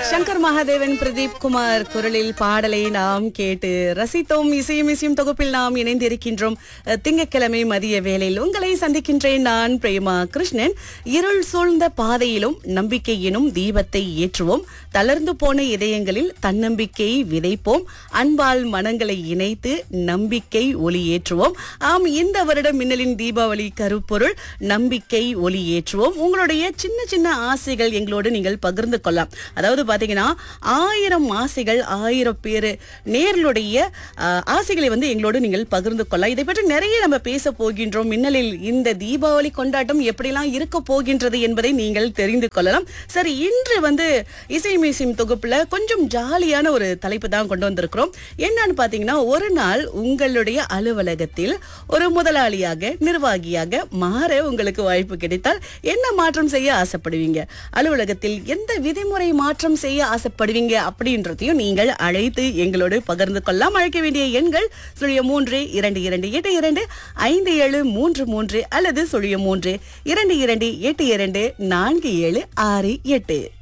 சங்கர் மகாதேவன் பிரதீப் குமார் குரலில் பாடலை நாம் கேட்டு ரசித்தோம் இசையும் இசையும் தொகுப்பில் நாம் இணைந்திருக்கின்றோம் அஹ், திங்கட்கிழமை மதிய வேளையில் உங்களை சந்திக்கின்றேன் நான் பிரேமா கிருஷ்ணன் இருள் சூழ்ந்த பாதையிலும் நம்பிக்கை எனும் தீபத்தை ஏற்றுவோம் தளர்ந்து போன இதயங்களில் தன்னம்பிக்கையை விதைப்போம் அன்பால் மனங்களை இணைத்து நம்பிக்கை ஒளி ஏற்றுவோம் ஆம் இந்த வருடம் மின்னலின் தீபாவளி கருப்பொருள் நம்பிக்கை ஒளி ஏற்றுவோம் உங்களுடைய சின்ன சின்ன ஆசைகள் எங்களோடு நீங்கள் பகிர்ந்து கொள்ளலாம் அதாவது பாத்தீங்கன்னா ஆயிரம் ஆசைகள் ஆயிரம் பேர் நேர்களுடைய ஆஹ், ஆசைகளை வந்து எங்களோடு நீங்கள் பகிர்ந்து கொள்ளலாம் இதை பற்றி நிறைய நம்ம பேச போகின்றோம் மின்னலில் இந்த தீபாவளி கொண்டாட்டம் எப்படிலாம் இருக்க போகின்றது என்பதை நீங்கள் தெரிந்து கொள்ளலாம் சரி இன்று வந்து இசை மியூசியம் தொகுப்புல கொஞ்சம் ஜாலியான ஒரு தலைப்பு தான் கொண்டு வந்திருக்கிறோம் என்னன்னு பாத்தீங்கன்னா ஒரு நாள் உங்களுடைய அலுவலகத்தில் ஒரு முதலாளியாக நிர்வாகியாக மாற உங்களுக்கு வாய்ப்பு கிடைத்தால் என்ன மாற்றம் செய்ய ஆசைப்படுவீங்க அலுவலகத்தில் எந்த விதிமுறை மாற்றம் செய்ய ஆசைப்படுவீங்க அப்படின்றதையும் நீங்கள் அழைத்து எங்களோடு பகிர்ந்து கொள்ளலாம் அழைக்க வேண்டிய எண்கள் சுழிய மூன்று இரண்டு இரண்டு எட்டு இரண்டு ஐந்து ஏழு மூன்று மூன்று அல்லது சுழிய மூன்று இரண்டு இரண்டு எட்டு இரண்டு நான்கு ஏழு ஆறு எட்டு